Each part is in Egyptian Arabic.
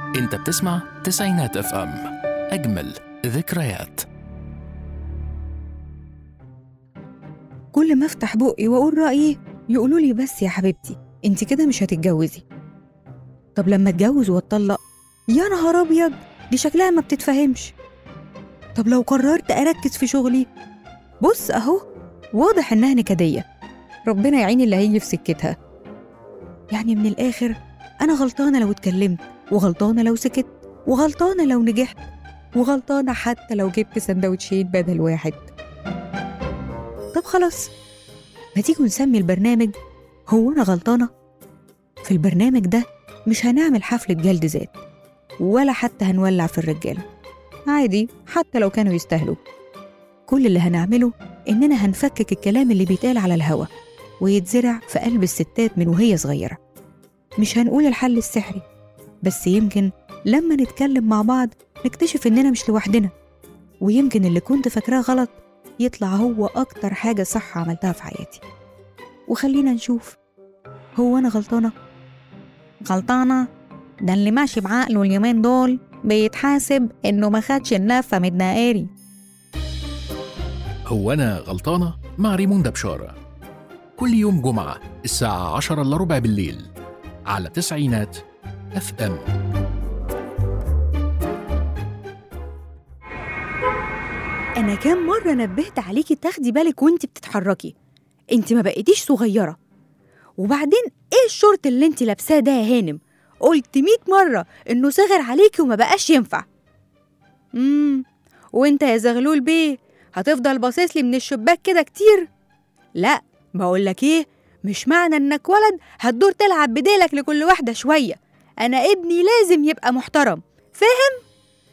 انت بتسمع تسعينات اف ام اجمل ذكريات كل ما افتح بقي واقول رايي يقولوا لي بس يا حبيبتي انت كده مش هتتجوزي طب لما اتجوز واتطلق يا نهار ابيض دي شكلها ما بتتفهمش طب لو قررت اركز في شغلي بص اهو واضح انها نكديه ربنا يعين اللي هيجي في سكتها يعني من الاخر انا غلطانه لو اتكلمت وغلطانه لو سكت وغلطانه لو نجحت وغلطانه حتى لو جبت سندوتشين بدل واحد طب خلاص ما تيجوا نسمي البرنامج هو أنا غلطانة؟ في البرنامج ده مش هنعمل حفلة جلد ذات ولا حتى هنولع في الرجالة عادي حتى لو كانوا يستاهلوا كل اللي هنعمله إننا هنفكك الكلام اللي بيتقال على الهوا ويتزرع في قلب الستات من وهي صغيرة مش هنقول الحل السحري بس يمكن لما نتكلم مع بعض نكتشف إننا مش لوحدنا ويمكن اللي كنت فاكراه غلط يطلع هو أكتر حاجة صح عملتها في حياتي وخلينا نشوف هو أنا غلطانة؟ غلطانة؟ ده اللي ماشي بعقله اليومين دول بيتحاسب إنه ما خدش النفة من الدقاري هو انا غلطانه مع ريموندا بشاره كل يوم جمعه الساعه 10 الا ربع بالليل على تسعينات اف ام أنا كام مرة نبهت عليكي تاخدي بالك وانت بتتحركي انت ما بقيتيش صغيرة وبعدين ايه الشورت اللي انت لابساه ده يا هانم قلت ميت مرة انه صغر عليكي وما بقاش ينفع امم وانت يا زغلول بيه هتفضل باصص لي من الشباك كده كتير لا بقولك ايه مش معنى انك ولد هتدور تلعب بديلك لكل واحدة شوية انا ابني لازم يبقى محترم فاهم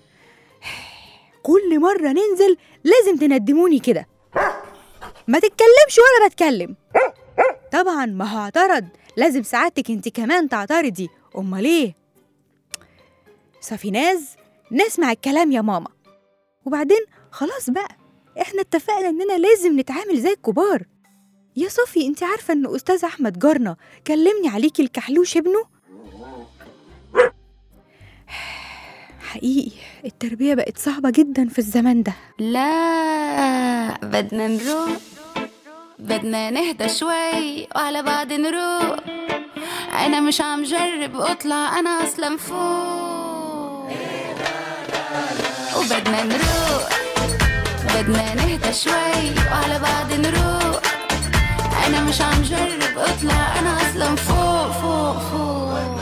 كل مرة ننزل لازم تندموني كده ما تتكلمش ولا بتكلم طبعا ما هو اعترض لازم سعادتك انت كمان تعترضي امال ايه صفيناز نسمع الكلام يا ماما وبعدين خلاص بقى احنا اتفقنا اننا لازم نتعامل زي الكبار يا صفي انت عارفه ان استاذ احمد جارنا كلمني عليكي الكحلوش ابنه حقيقي التربيه بقت صعبه جدا في الزمن ده لا بدنا نروح بدنا نهدى شوي وعلى بعض نروح انا مش عم جرب اطلع انا اصلا فوق وبدنا نروح بدنا نهدى شوي وعلى بعض نروح انا مش عم جرب اطلع انا اصلا فوق فوق فوق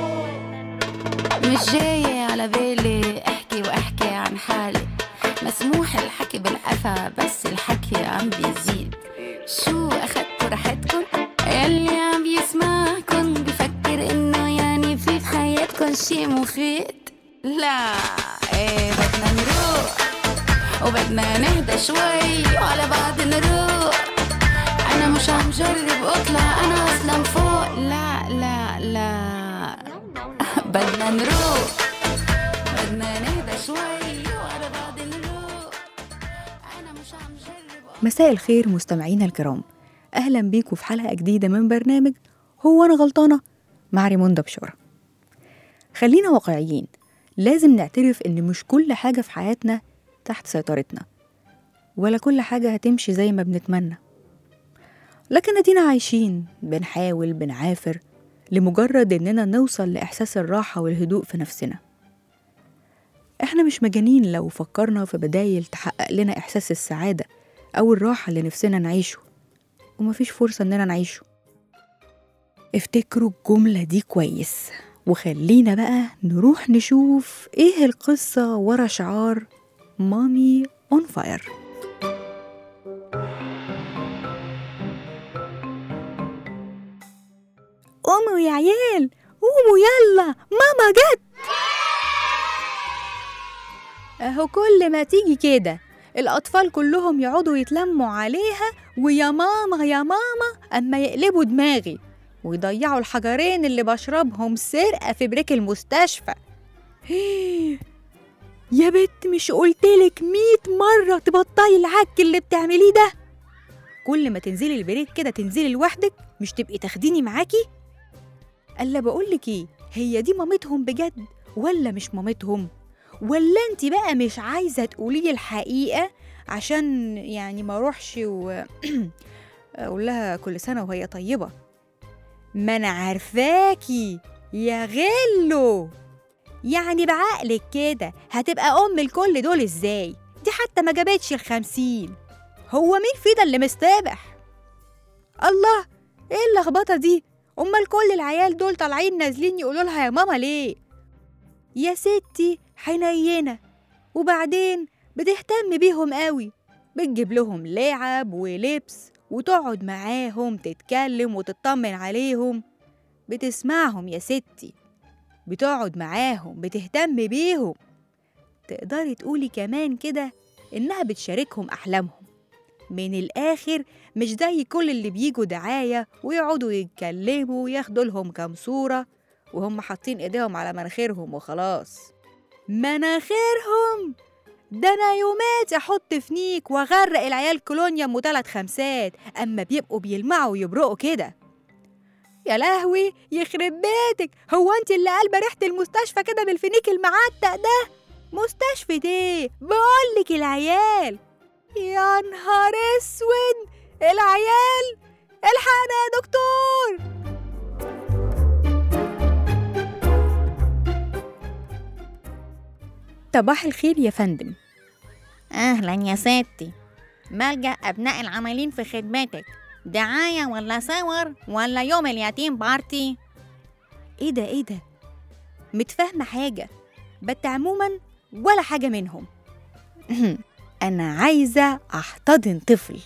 مش جاية على بالي احكي واحكي عن حالي مسموح الحكي بالقفا بس الحكي عم بيزيد شو اخدتوا راحتكن يلي عم بيسمعكن بفكر انه يعني في في حياتكن شي مفيد لا ايه بدنا نروح وبدنا نهدى شوي وعلى بعض نروح انا مش عم جرب اطلع انا اصلا فوق لا لا لا بدنا نروح بدنا نهدى شوي وعلى بعض نروح انا مش عم جرب مساء الخير مستمعينا الكرام اهلا بيكم في حلقه جديده من برنامج هو انا غلطانه مع ريموندا بشاره خلينا واقعيين لازم نعترف ان مش كل حاجه في حياتنا تحت سيطرتنا ولا كل حاجه هتمشي زي ما بنتمنى لكن ادينا عايشين بنحاول بنعافر لمجرد اننا نوصل لاحساس الراحه والهدوء في نفسنا احنا مش مجانين لو فكرنا في بدايل تحقق لنا احساس السعاده او الراحه اللي نفسنا نعيشه ومفيش فرصه اننا نعيشه افتكروا الجمله دي كويس وخلينا بقى نروح نشوف ايه القصه ورا شعار مامي اون فاير قوموا يا عيال قوموا يلا ماما جت اهو كل ما تيجي كده الأطفال كلهم يقعدوا يتلموا عليها ويا ماما يا ماما أما يقلبوا دماغي ويضيعوا الحجرين اللي بشربهم سرقة في بريك المستشفى يا بت مش قلتلك ميت مرة تبطلي العك اللي بتعمليه ده كل ما تنزلي البريك كده تنزلي لوحدك مش تبقي تاخديني معاكي الا بقولك ايه هي دي مامتهم بجد ولا مش مامتهم ولا انت بقى مش عايزة تقولي لي الحقيقة عشان يعني ما اروحش و اقول لها كل سنة وهي طيبة ما انا عارفاكي يا غلو يعني بعقلك كده هتبقى ام الكل دول ازاي دي حتى ما جابتش الخمسين هو مين فينا اللي مستبح الله ايه اللخبطه دي امال كل العيال دول طالعين نازلين يقولوا لها يا ماما ليه يا ستي حنينه وبعدين بتهتم بيهم قوي بتجيب لهم لعب ولبس وتقعد معاهم تتكلم وتطمن عليهم بتسمعهم يا ستي بتقعد معاهم بتهتم بيهم تقدري تقولي كمان كده إنها بتشاركهم أحلامهم من الآخر مش زي كل اللي بيجوا دعاية ويقعدوا يتكلموا وياخدوا لهم كام صورة وهم حاطين إيديهم على مناخيرهم وخلاص مناخيرهم ده أنا يومات أحط فنيك وأغرق العيال كولونيوم وتلات خمسات أما بيبقوا بيلمعوا ويبرقوا كده يا لهوي يخرب بيتك هو انت اللي قلبه ريحه المستشفى كده بالفينيك المعتق ده مستشفى ايه بقولك العيال يا نهار اسود العيال الحقنا يا دكتور صباح الخير يا فندم أهلا يا ستي ملجأ أبناء العاملين في خدمتك دعاية ولا صور ولا يوم اليتيم بارتي ايه ده ايه ده متفاهمه حاجه بس عموما ولا حاجه منهم انا عايزه احتضن طفل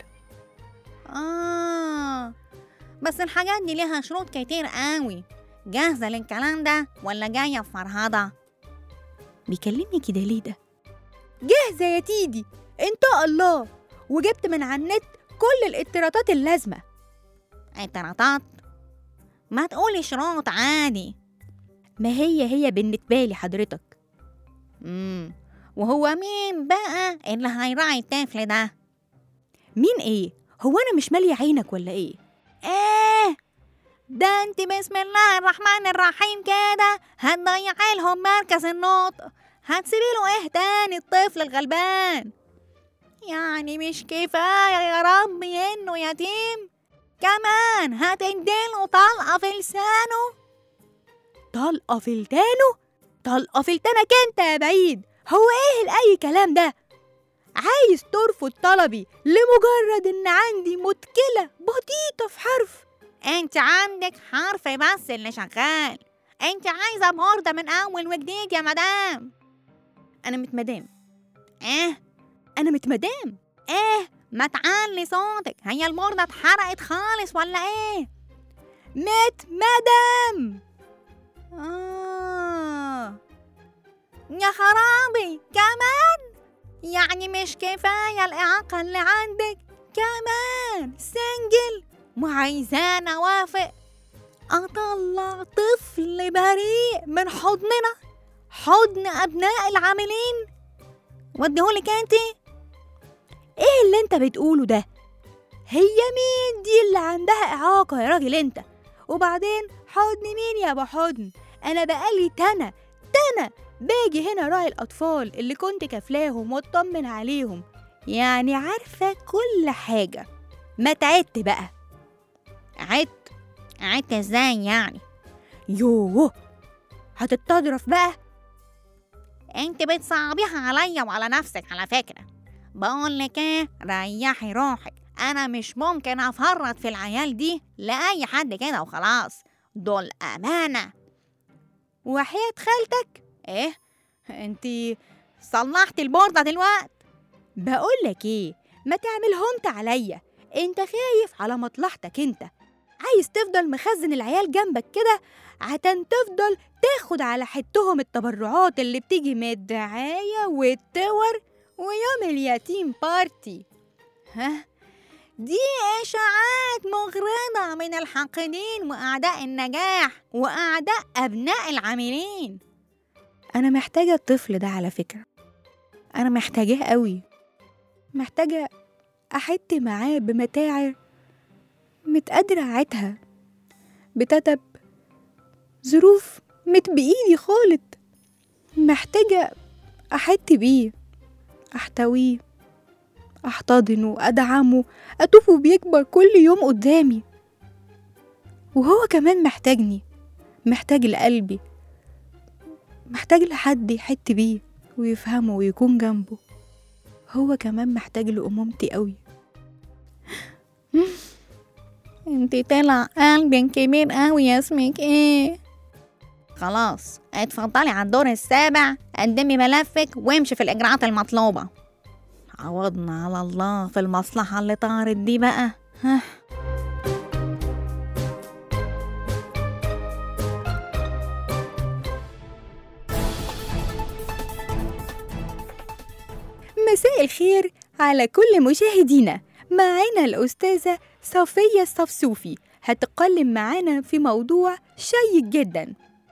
آه بس الحاجات دي ليها شروط كتير قوي جاهزة للكلام ده ولا جاية بفرهضة بيكلمني كده ليه ده جاهزه يا تيدي انت الله وجبت من على النت كل الاضطرابات اللازمه اعتراضات ما تقولي شروط عادي ما هي هي بالنسبه لي حضرتك مم. وهو مين بقى اللي هيراعي الطفل ده مين ايه هو انا مش ماليه عينك ولا ايه ايه ده انت بسم الله الرحمن الرحيم كده هتضيعي لهم مركز النطق هتسيبي له ايه تاني الطفل الغلبان يعني مش كفاية يا ربي انه يتيم كمان هتديله طلقة في لسانه طلقه في لتانه طلقه في لتانك انت يا بعيد هو ايه الاي كلام ده عايز ترفض طلبي لمجرد ان عندي مشكله بسيطه في حرف انت عندك حرف بس اللي شغال انت عايزة بوردة من اول وجديد يا مدام انا متمدام ايه انا متمدام ايه ما تعلي صوتك هي البوردة اتحرقت خالص ولا ايه متمدام آه. يا خرابي كمان يعني مش كفاية الإعاقة اللي عندك كمان سنجل وعايزانا أوافق أطلع طفل بريء من حضننا حضن أبناء العاملين وديهولك انتي ايه اللي انت بتقوله ده هي مين دي اللي عندها اعاقه يا راجل انت وبعدين حضن مين يا ابو حضن انا بقالي تنا تنا باجي هنا راعي الاطفال اللي كنت كفلاهم واطمن عليهم يعني عارفه كل حاجه ما تعبت بقى عدت عدت ازاي يعني يوه هتتطرف بقى انت بتصعبيها عليا وعلى نفسك على فكرة بقول لك ايه ريحي روحك انا مش ممكن افرط في العيال دي لاي حد كده وخلاص دول امانة وحياة خالتك ايه انت صلحتي البوردة دلوقتي بقولك ايه ما تعملهمت عليا انت خايف على مصلحتك انت عايز تفضل مخزن العيال جنبك كده عشان تفضل تاخد على حتهم التبرعات اللي بتيجي من الدعاية والتور ويوم اليتيم بارتي ها دي إشاعات مغرضة من الحاقدين وأعداء النجاح وأعداء أبناء العاملين أنا محتاجة الطفل ده على فكرة أنا محتاجاه قوي محتاجة أحت معاه بمتاعر مت قادرة أعيتها بتتب ظروف مت بإيدي خالص محتاجة أحت بيه أحتويه أحتضنه أدعمه أشوفه بيكبر كل يوم قدامي وهو كمان محتاجني محتاج لقلبي محتاج لحد يحت بيه ويفهمه ويكون جنبه هو كمان محتاج لأمومتي قوي انت طلع قلبك كبير قوي يا اسمك ايه خلاص اتفضلي على الدور السابع قدمي ملفك وامشي في الاجراءات المطلوبه عوضنا على الله في المصلحه اللي طارت دي بقى ها مساء الخير على كل مشاهدينا معانا الأستاذة صفية الصفصوفي هتتكلم معانا في موضوع شيق جدا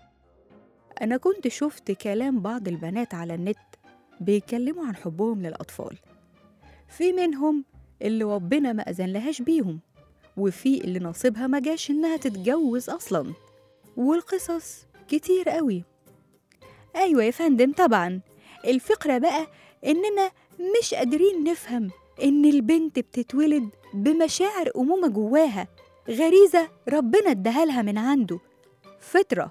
أنا كنت شفت كلام بعض البنات على النت بيتكلموا عن حبهم للأطفال في منهم اللي ربنا ما أذنلهاش بيهم وفي اللي نصيبها ما جاش إنها تتجوز أصلا والقصص كتير قوي أيوة يا فندم طبعا الفكرة بقى إننا مش قادرين نفهم إن البنت بتتولد بمشاعر أمومة جواها غريزة ربنا اداها لها من عنده فطرة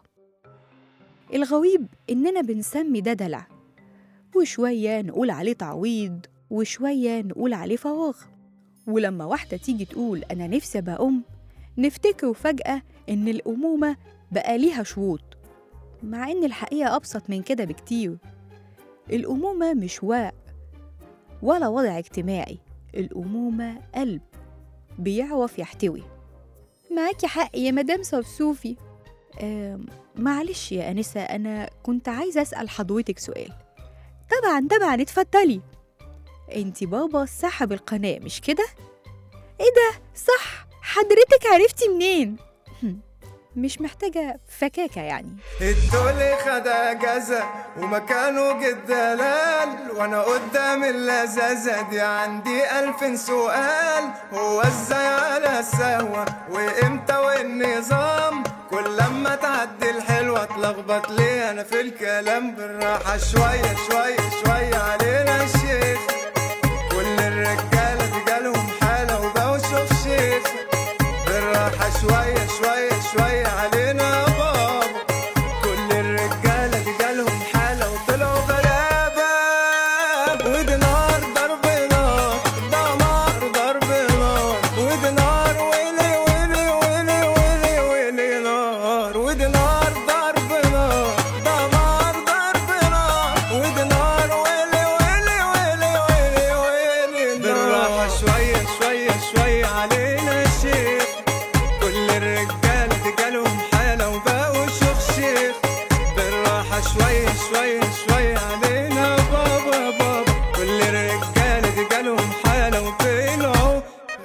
الغريب إننا بنسمي ده دلع وشوية نقول عليه تعويض وشوية نقول عليه فراغ ولما واحدة تيجي تقول أنا نفسي أبقى أم نفتكر فجأة إن الأمومة بقى ليها شروط مع إن الحقيقة أبسط من كده بكتير الأمومة مش واع ولا وضع اجتماعي الأمومة قلب بيعرف يحتوي معاكي حق يا مدام صفصوفي آم، معلش يا أنسة أنا كنت عايزة أسأل حضرتك سؤال طبعا طبعا اتفضلي انتي بابا صاحب القناة مش كده؟ ايه ده صح حضرتك عرفتي منين؟ هم، مش محتاجة فكاكة يعني الدولي خد اجازة ومكانه جد دلال وانا قدام اللذاذة دي عندي الف سؤال هو ازاي على السهوة وامتى والنظام كل لما تعدي الحلوة اتلخبط ليه انا في الكلام بالراحة شوية شوية شوية علينا الشيخ كل الرجالة دي جالهم حالة وبقوا شوف شيخ بالراحة شوية شوية شوية علينا يا بابا كل الرجالة دي جالهم حالة وطلعوا غلابة ودي نار ضرب نار ده نار ضرب نار ودي نار ويلي ويلي ويلي ويلي ويلي نار ودي نار ضرب نار ده نار ضرب نار ودي نار ويلي ويلي ويلي ويلي ويلي بالراحة شوية شوية شوية علينا يا شيخ كل الرجالة دي جالهم حالة وبقوا شيخ شيخ بالراحة شوية شوية شوية علينا بابا بابا كل الرجالة دي جالهم حالة وطلعوا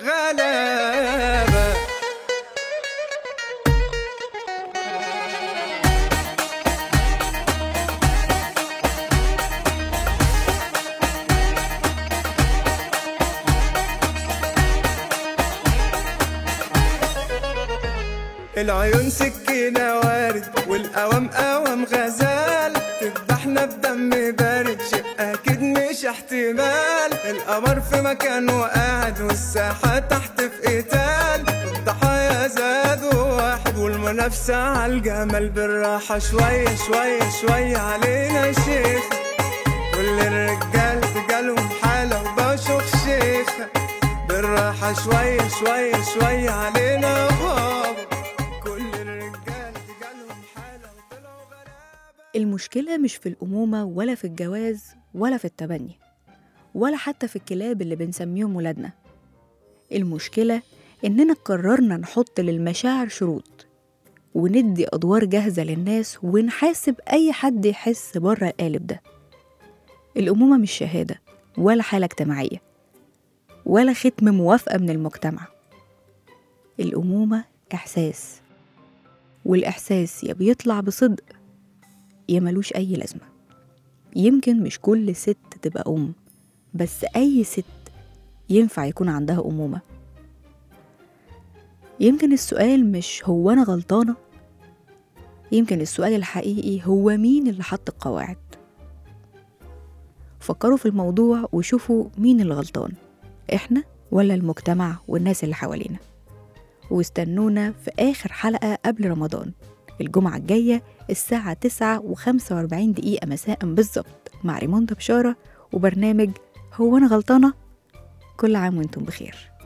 غلابة العيون سكينة وارد والقوام قوام غزال تذبحنا بدم بارد شيء أكيد مش احتمال القمر في مكانه قاعد والساحة تحت في قتال الضحايا زادوا واحد والمنافسة على الجمال بالراحة شوية شوية شوية علينا يا شيخ كل الرجال جالهم حالة وبشوف شيخ بالراحة شوية شوية شوية علينا يا بابا كل الرجال جالهم حالة وطلعوا غلابة المشكلة مش في الأمومة ولا في الجواز ولا في التبني ولا حتى في الكلاب اللي بنسميهم ولادنا المشكلة إننا قررنا نحط للمشاعر شروط وندي أدوار جاهزة للناس ونحاسب أي حد يحس بره القالب ده الأمومة مش شهادة ولا حالة اجتماعية ولا ختم موافقة من المجتمع الأمومة إحساس والإحساس يا بيطلع بصدق يا ملوش أي لازمة يمكن مش كل ست تبقى أم بس أي ست ينفع يكون عندها أمومة يمكن السؤال مش هو أنا غلطانة يمكن السؤال الحقيقي هو مين اللي حط القواعد فكروا في الموضوع وشوفوا مين اللي غلطان إحنا ولا المجتمع والناس اللي حوالينا واستنونا في آخر حلقة قبل رمضان الجمعة الجاية الساعة 9 و45 دقيقة مساء بالظبط مع ريموندا بشارة وبرنامج هو أنا غلطانة كل عام وانتم بخير